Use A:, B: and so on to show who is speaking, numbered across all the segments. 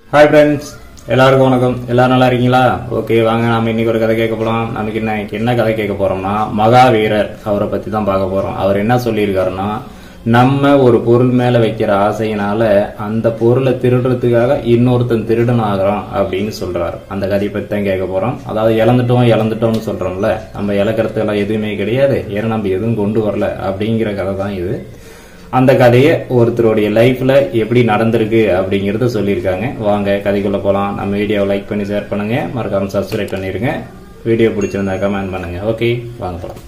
A: hi friends எல்லாருக்கும் வணக்கம் எல்லாரும் நல்லா இருக்கீங்களா ஓகே வாங்க நாம இன்னைக்கு ஒரு கதை கேட்க போறோம் நமக்கு என்ன என்ன கதை கேட்க போறோம்னா மகாவீரர் அவரை பத்தி தான் பார்க்க போறோம் அவர் என்ன சொல்லியிருக்காருன்னா நம்ம ஒரு பொருள் மேல வைக்கிற ஆசையினால அந்த பொருளை திருடுறதுக்காக இன்னொருத்தன் திருடன் ஆகிறோம் அப்படின்னு சொல்றாரு அந்த கதையை பத்தி தான் கேட்க போறோம் அதாவது இழந்துட்டோம் இழந்துட்டோம்னு சொல்றோம்ல நம்ம இழக்கிறதுக்கெல்லாம் எதுவுமே கிடையாது ஏன்னா நம்ம எதுவும் கொண்டு வரல அப்படிங்கிற கதை தான் இது அந்த கதையை ஒருத்தருடைய லைஃப்ல எப்படி நடந்திருக்கு அப்படிங்கறத சொல்லியிருக்காங்க வாங்க கதைக்குள்ள போலாம் நம்ம வீடியோவை லைக் பண்ணி ஷேர் பண்ணுங்க மறக்காம சப்ஸ்கிரைப் பண்ணிருங்க வீடியோ பிடிச்சிருந்தா கமெண்ட் பண்ணுங்க ஓகே வாங்க போலாம்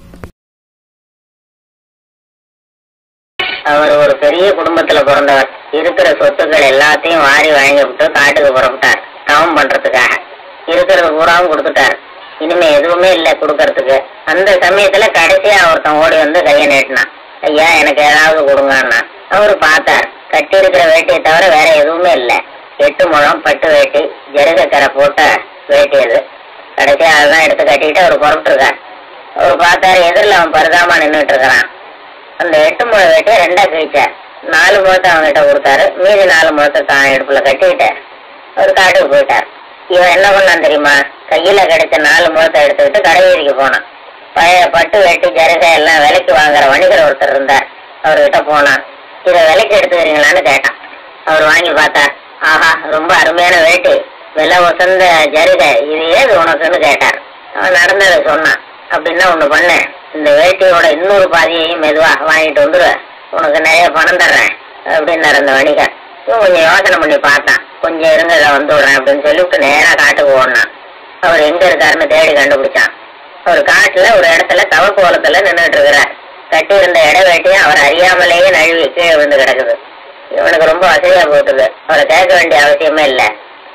B: அவர் ஒரு பெரிய குடும்பத்துல பிறந்தவர் இருக்கிற சொத்துக்கள் எல்லாத்தையும் வாரி வாங்கி விட்டு காட்டுக்கு புறப்பட்டார் தவம் பண்றதுக்காக இருக்கிறது பூராவும் கொடுத்துட்டார் இனிமே எதுவுமே இல்ல கொடுக்கறதுக்கு அந்த சமயத்துல கடைசியா ஒருத்தன் ஓடி வந்து கையை நீட்டினான் ஐயா எனக்கு ஏதாவது கொடுங்கன்னா அவரு பார்த்தார் கட்டி இருக்கிற வேட்டியை தவிர வேற எதுவுமே இல்ல எட்டு முழம் பட்டு வேட்டி ஜருகக்கரை போட்ட வேட்டி அது கடைசியா அதான் எடுத்து கட்டிக்கிட்டு அவர் புறப்பட்டுருக்கார் அவர் பார்த்தாரு எதிரில் அவன் பரிதாமா நின்றுட்டு இருக்கிறான் அந்த எட்டு முழ வெட்டியை ரெண்டா கிழிச்சார் நாலு முழத்தை அவங்ககிட்ட கொடுத்தாரு மீதி நாலு முழத்தை தான் இடுப்புல கட்டிக்கிட்டு அவர் காட்டுக்கு போயிட்டார் இவன் என்ன பண்ணான் தெரியுமா கையில கிடைச்ச நாலு முழத்தை எடுத்துக்கிட்டு கடைவீதிக்கு போனான் பழைய பட்டு வெட்டி ஜருகை எல்லாம் விலைக்கு வாங்குற வணிகர் ஒருத்தர் இருந்தார் அவர்கிட்ட போனான் இதை விலைக்கு எடுத்துக்கிறீங்களான்னு கேட்டான் அவர் வாங்கி பார்த்தார் ஆஹா ரொம்ப அருமையான வேட்டி விலை உசந்த ஜருகை இது ஏது உனக்குன்னு கேட்டார் அவன் நடந்ததை சொன்னான் அப்படின்னா ஒண்ணு பண்ணு இந்த வேட்டியோட இன்னொரு பாதியையும் மெதுவா வாங்கிட்டு வந்துரு உனக்கு நிறைய பணம் தர்றேன் அப்படின்னாரு அந்த வணிகர் இவன் கொஞ்சம் யோசனை பண்ணி பார்த்தான் கொஞ்சம் இருங்க இதை வந்து விடுறேன் அப்படின்னு சொல்லிவிட்டு நேரா காட்டுக்கு ஓடினான் அவர் எங்க இருக்காருன்னு தேடி கண்டுபிடிச்சான் அவர் காட்டுல ஒரு இடத்துல தவக்கோலத்துல நின்றுட்டு இருக்கிறார் கட்டி இருந்த இட வேட்டியும் அவர் அறியாமலேயே நழுவி கீழே விழுந்து கிடக்குது இவனுக்கு ரொம்ப வசதியா போட்டுது அவரை கேட்க வேண்டிய அவசியமே இல்லை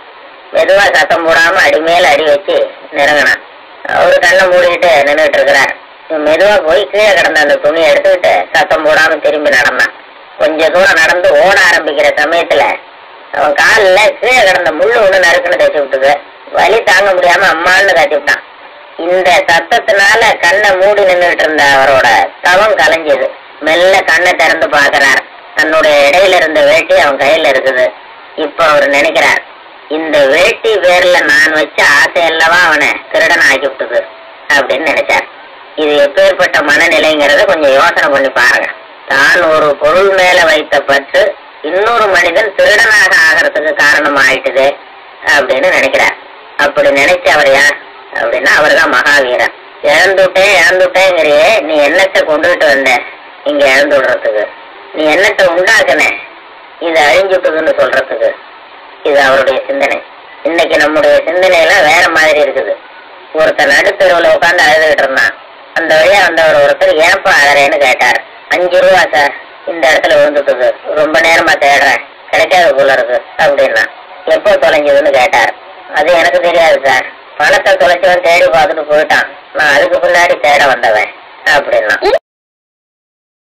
B: மெதுவா சத்தம் போடாம அடி மேல அடி வச்சு நெருங்கினான் அவரு கண்ணை மூடிக்கிட்டு நின்றுட்டு இருக்கிறார் இவன் மெதுவா போய் கீழே கிடந்த அந்த துணியை எடுத்துக்கிட்டு சத்தம் போடாம திரும்பி நடந்தான் கொஞ்ச தூரம் நடந்து ஓட ஆரம்பிக்கிற சமயத்துல அவன் காலில் கீழே கிடந்த முள்ளு ஒண்ணு நறுக்குன்னு தச்சு விட்டுது வலி தாங்க முடியாம அம்மான்னு கத்தி விட்டான் இந்த சத்தத்தினால கண்ணை மூடி நின்றுட்டு இருந்த அவரோட தவம் கலைஞ்சது மெல்ல கண்ணை திறந்து பார்க்கறார் தன்னுடைய இடையில இருந்த வேட்டி அவன் கையில இருக்குது இப்ப அவர் நினைக்கிறார் இந்த வேட்டி பேர்ல நான் வச்ச ஆசை அல்லவா அவனை திருடன் ஆக்கி விட்டது அப்படின்னு நினைச்சார் இது எப்பேற்பட்ட மனநிலைங்கிறத கொஞ்சம் யோசனை பண்ணி பாருங்க தான் ஒரு பொருள் மேல வைத்த பற்று இன்னொரு மனிதன் திருடனாக ஆகிறதுக்கு காரணம் ஆயிட்டுது அப்படின்னு நினைக்கிறார் அப்படி நினைச்ச அவர் யார் அப்படின்னா அவர் தான் மகாவீரன் இழந்துட்டேன் இழந்துட்டேங்கிறியே நீ என்னத்தை கொண்டுகிட்டு வந்த இங்க இழந்து விடுறதுக்கு நீ என்னத்தை உண்டாக்குன இது அழிஞ்சுட்டுதுன்னு சொல்றதுக்கு இது அவருடைய சிந்தனை இன்னைக்கு நம்முடைய சிந்தனை எல்லாம் வேற மாதிரி இருக்குது ஒருத்தன் நடுத்தெருவுல உட்காந்து அழுதுகிட்டு இருந்தான் அந்த வழியா வந்தவர் ஒருத்தர் ஏன்பா அழறேன்னு கேட்டார் அஞ்சு ரூபா சார் இந்த இடத்துல விழுந்துட்டுது ரொம்ப நேரமா தேடுறேன் கிடைக்காத போல இருக்கு அப்படின்னா எப்போ தொலைஞ்சதுன்னு கேட்டார் அது எனக்கு தெரியாது சார் பணத்தை தொலைச்சவன் தேடி பார்த்துட்டு போயிட்டான் நான் அதுக்கு பின்னாடி தேட வந்தவன் அப்படின்னா